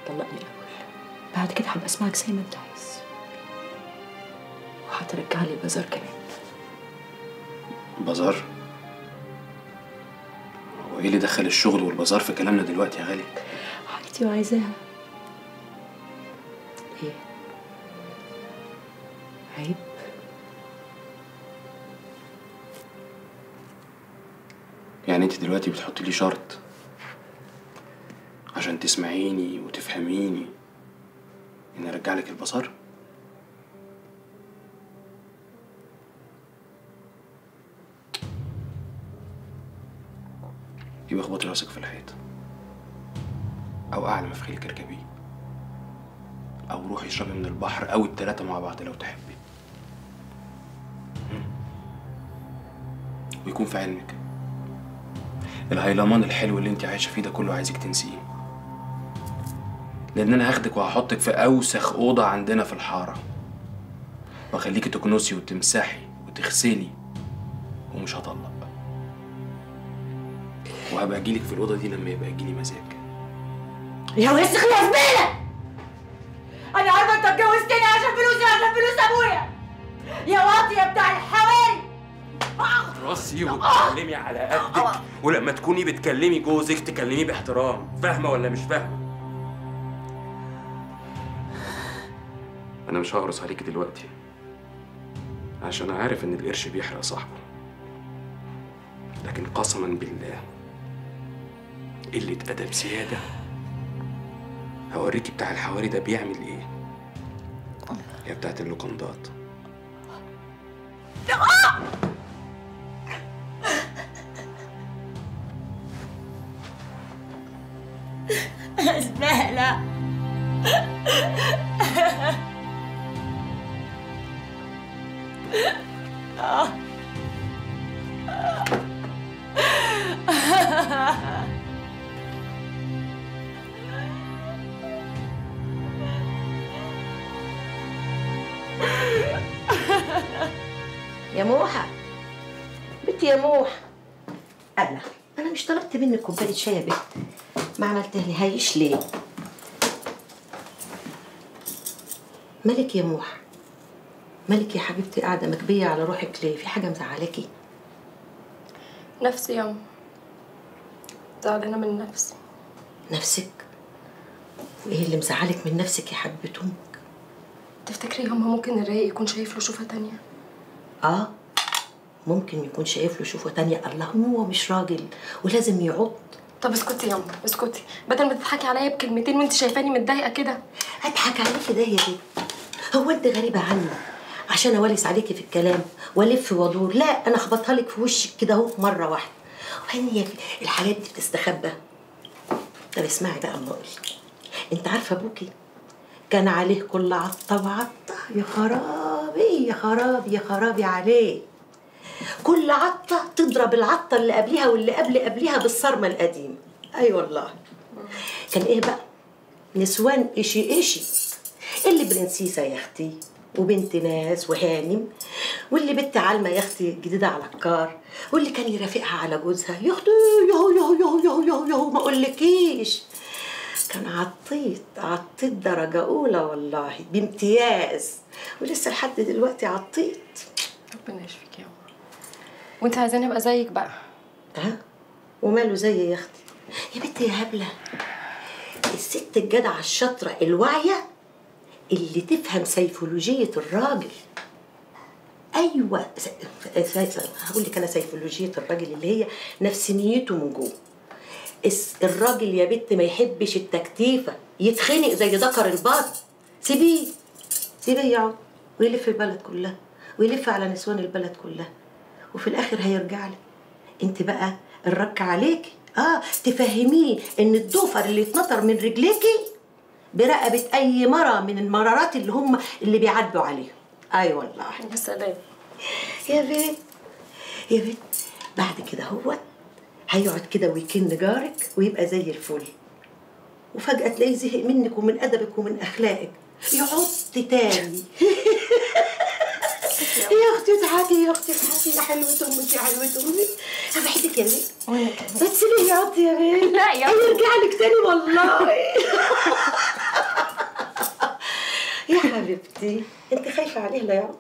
هتطلقني الاول بعد كده هبقى اسمعك زي ما انت عايز وهترجع لي البازار كمان بازار هو ايه اللي دخل الشغل والبازار في كلامنا دلوقتي يا غالي حاجتي وعايزاها ايه عيب يعني انت دلوقتي بتحطي لي شرط عشان تسمعيني وتفهميني اني ارجع لك البصر يبقى اخبطي راسك في الحيط او اعلى مفخيلك اركبيه او روحي اشربي من البحر او التلاتة مع بعض لو تحبي مم. ويكون في علمك الهيلمان الحلو اللي انت عايشه فيه ده كله عايزك تنسيه لان انا هاخدك وهحطك في اوسخ اوضه عندنا في الحاره واخليكي تكنسي وتمسحي وتغسلي ومش هطلق وهبقى اجيلك في الاوضه دي لما يبقى يجيلي مزاج يا وسخ يا زبالة أنا عارفة أنت اتجوزتني عشان فلوسي عشان فلوس أبويا يا واطية بتاع الحواري راسي وتكلمي على قدك ولما تكوني بتكلمي جوزك تكلميه باحترام فاهمه ولا مش فاهمه انا مش هقرص عليك دلوقتي عشان عارف ان القرش بيحرق صاحبه لكن قسما بالله قلة أدب زيادة هوريكي بتاع الحواري ده بيعمل ايه يا بتاعت اللوكندات زبالة يا موحة بنتي يا موحة أبلة أنا مش طلبت منك كوباية شاي يا بنت ما عملت لي هايش ليه مالك يا موحة مالك يا حبيبتي قاعدة مكبية على روحك ليه في حاجة مزعلاكي نفسي يا زعلانة من نفسي نفسك وإيه اللي مزعلك من نفسك يا حبيبة أمك تفتكري يا ماما ممكن الرايق يكون شايف له شوفة تانية آه ممكن يكون شايف له شوفة تانية اللهم هو مش راجل ولازم يعض طب اسكتي يا ماما اسكتي بدل ما تضحكي عليا بكلمتين وانت شايفاني متضايقة كده اضحك عليكي ده يا بنت هو انت غريبة عني عشان اولس عليكي في الكلام والف وادور لا انا اخبطها لك في وشك كده اهو مرة واحدة وبعدين هي الحاجات دي بتستخبى طب اسمعي بقى اما اقول انت عارفة ابوكي كان عليه كل عطة وعطة يا خرابي يا خرابي يا خرابي عليه كل عطة تضرب العطة اللي قبلها واللي قبل قبلها بالصرمة القديمة أي أيوة والله كان إيه بقى؟ نسوان إشي إشي اللي برنسيسة يا أختي وبنت ناس وهانم واللي بنت علمة يا أختي جديدة على الكار واللي كان يرافقها على جوزها يا أختي يهو يهو يهو يهو يهو يهو ما أقولكيش كان عطيت عطيت درجة أولى والله بامتياز ولسه لحد دلوقتي عطيت ربنا يشفيك يا ماما وانت عايزاني ابقى زيك بقى ها وماله زي يا اختي يا بنت يا هبله الست الجدعه الشاطره الواعيه اللي تفهم سيفولوجيه الراجل ايوه س... س... س... هقول لك انا سيفولوجيه الراجل اللي هي نفسانيته من جوه الس- الراجل يا بنت ما يحبش التكتيفه يتخنق زي ذكر البر سيبيه سيبيه يقعد ويلف البلد كلها ويلف على نسوان البلد كلها وفي الاخر هيرجع لك انت بقى الرك عليكي اه تفهميه ان الضفر اللي اتنطر من رجليكي برقبه اي مره من المرارات اللي هم اللي بيعدوا عليهم اي أيوة والله يا سلام يا بنت يا بنت بعد كده هو هيقعد كده ويكن جارك ويبقى زي الفل وفجأة تلاقيه زهق منك ومن أدبك ومن أخلاقك يعض تاني يا اختي اضحكي يا اختي اضحكي يا حلوة امك يا حلوة امك انا بحبك يا بنت بس ليه يا عطي يا بنت لا يا هيرجع لك تاني والله حبيبتي انت خايفه عليه لا يا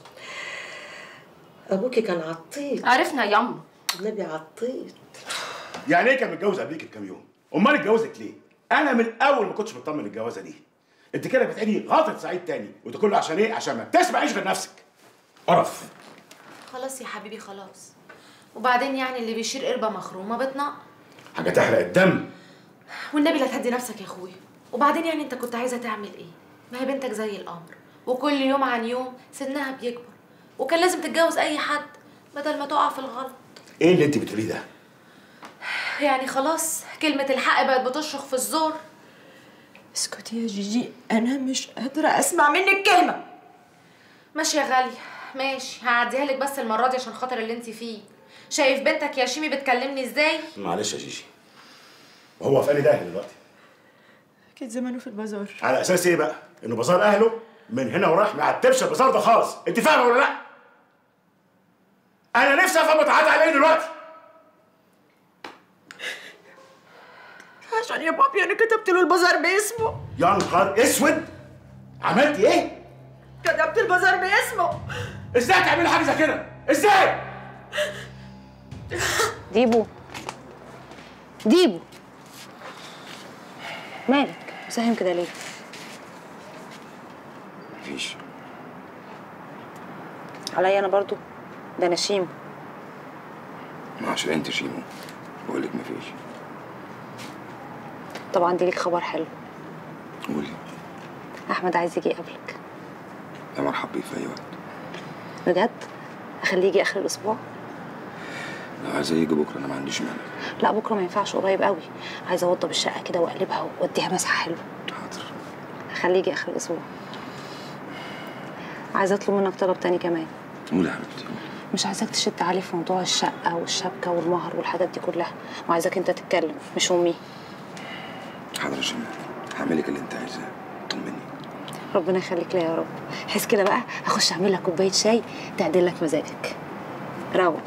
ابوكي كان عطيت عرفنا يا يما النبي عطيت يعني ايه كان متجوز قبليك بكام يوم؟ امال اتجوزك ليه؟ انا من الاول ما كنتش مطمن الجوازه دي. انت كده بتعيدي غلطه سعيد تاني وده كله عشان ايه؟ عشان ما تسمعيش غير نفسك. قرف. خلاص يا حبيبي خلاص وبعدين يعني اللي بيشير قربة مخرومة بتنق حاجه تحرق الدم. والنبي لا تهدي نفسك يا اخويا وبعدين يعني انت كنت عايزة تعمل ايه ما هي بنتك زي القمر وكل يوم عن يوم سنها بيكبر وكان لازم تتجوز اي حد بدل ما تقع في الغلط ايه اللي انت بتقوليه ده؟ يعني خلاص كلمة الحق بقت بتشرخ في الزور اسكتي يا جيجي انا مش قادره اسمع منك كلمه ماشي يا غالية ماشي هعديها لك بس المرة دي عشان خاطر اللي انت فيه شايف بنتك يا شيمي بتكلمني ازاي معلش يا جيجي. وهو في انهي داهيه دلوقتي؟ كان زمانه في البازار على اساس ايه بقى؟ انه بازار اهله من هنا ورايح ما عتبش البازار ده خالص، انت فاهمه ولا لا؟ انا نفسي افهم متعاد على ايه دلوقتي؟ عشان يا بابي انا كتبت له البازار باسمه يا نهار اسود عملتي ايه؟ كتبت البازار باسمه ازاي تعملي حاجه زي كده؟ ازاي؟ ديبو ديبو مالك مساهم كده ليه مفيش عليا انا برضو ده انا شيم ما عشان انت شيمو بقول لك مفيش طبعا دي ليك خبر حلو قولي احمد عايز يجي يقابلك يا مرحب بيه في اي وقت بجد اخليه يجي اخر الاسبوع لو عايز يجي بكره انا ما عنديش مانع لا بكره ما ينفعش قريب قوي عايزه اوضب الشقه كده واقلبها واديها مسحه حلوه حاضر اخليه يجي اخر الاسبوع عايزه اطلب منك طلب تاني كمان قولي يا حبيبتي مش عايزاك تشد عليه في موضوع الشقه والشبكه والمهر والحاجات دي كلها وعايزاك انت تتكلم مش امي حاضر يا شيماء هعملك اللي انت عايزاه طمني ربنا يخليك ليا يا رب حس كده بقى هخش اعمل لك كوبايه شاي تعدل لك مزاجك روق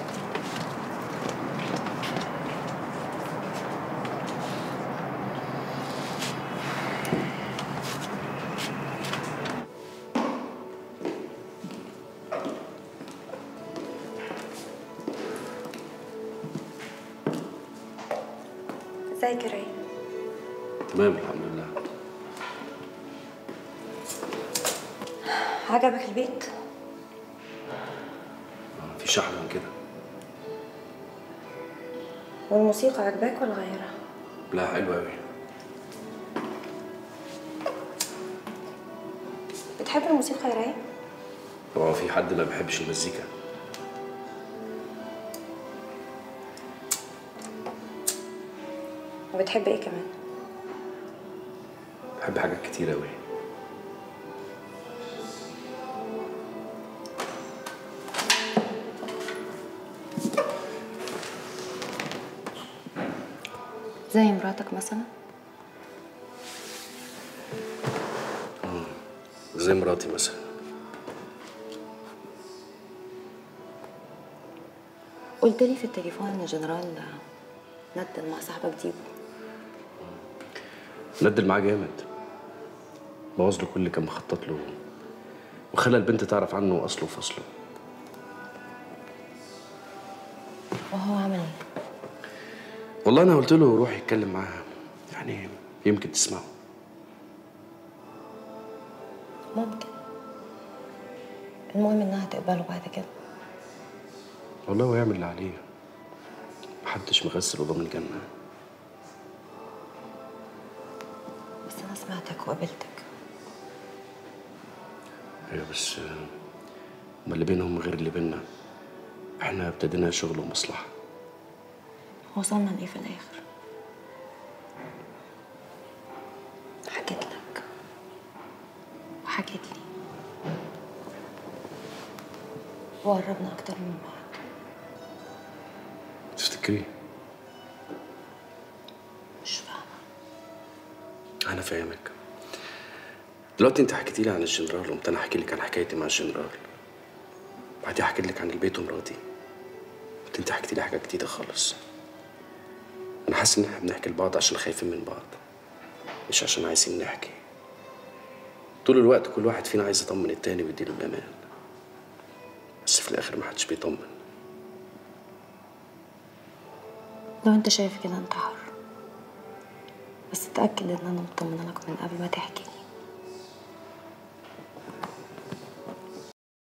ازيك يا ريم تمام الحمد لله عجبك البيت مفيش احلى من كده والموسيقى عجباك ولا غيرها لا حلو قوي بتحب الموسيقى يا ريم هو في حد ما بيحبش المزيكا وبتحب ايه كمان بحب حاجات كتير قوي زي مراتك مثلا زي مراتي مثلا قلت لي في التليفون ان جنرال ندل مع صاحبك ديبو ندل معاه جامد بوظ له كل اللي كان مخطط له وخلى البنت تعرف عنه اصله وفصله وهو عمل ايه والله انا قلت له روح يتكلم معاها يعني يمكن تسمعه ممكن المهم انها تقبله بعد كده والله هو يعمل اللي عليه محدش مغسل وضامن الجنة بس انا سمعتك وقابلتك ايوه بس آه، هما اللي بينهم غير اللي بينا احنا ابتدينا شغل ومصلحة وصلنا لايه في الاخر حكيت لك وحكيت لي وقربنا اكتر من بعض تفتكري مش فاهمه انا فاهمك دلوقتي انت حكيتي لي عن الجنرال وقمت انا احكي لك عن حكايتي مع الجنرال بعدين حكيت لك عن البيت ومراتي قلت انت حكيتي لي حاجه جديده خالص انا حاسس ان احنا بنحكي لبعض عشان خايفين من بعض مش عشان عايزين نحكي طول الوقت كل واحد فينا عايز يطمن التاني ويديله الامان بس في الاخر محدش بيطمن لو انت شايف كده انت حر بس اتأكد ان انا مطمنة لك من قبل ما تحكي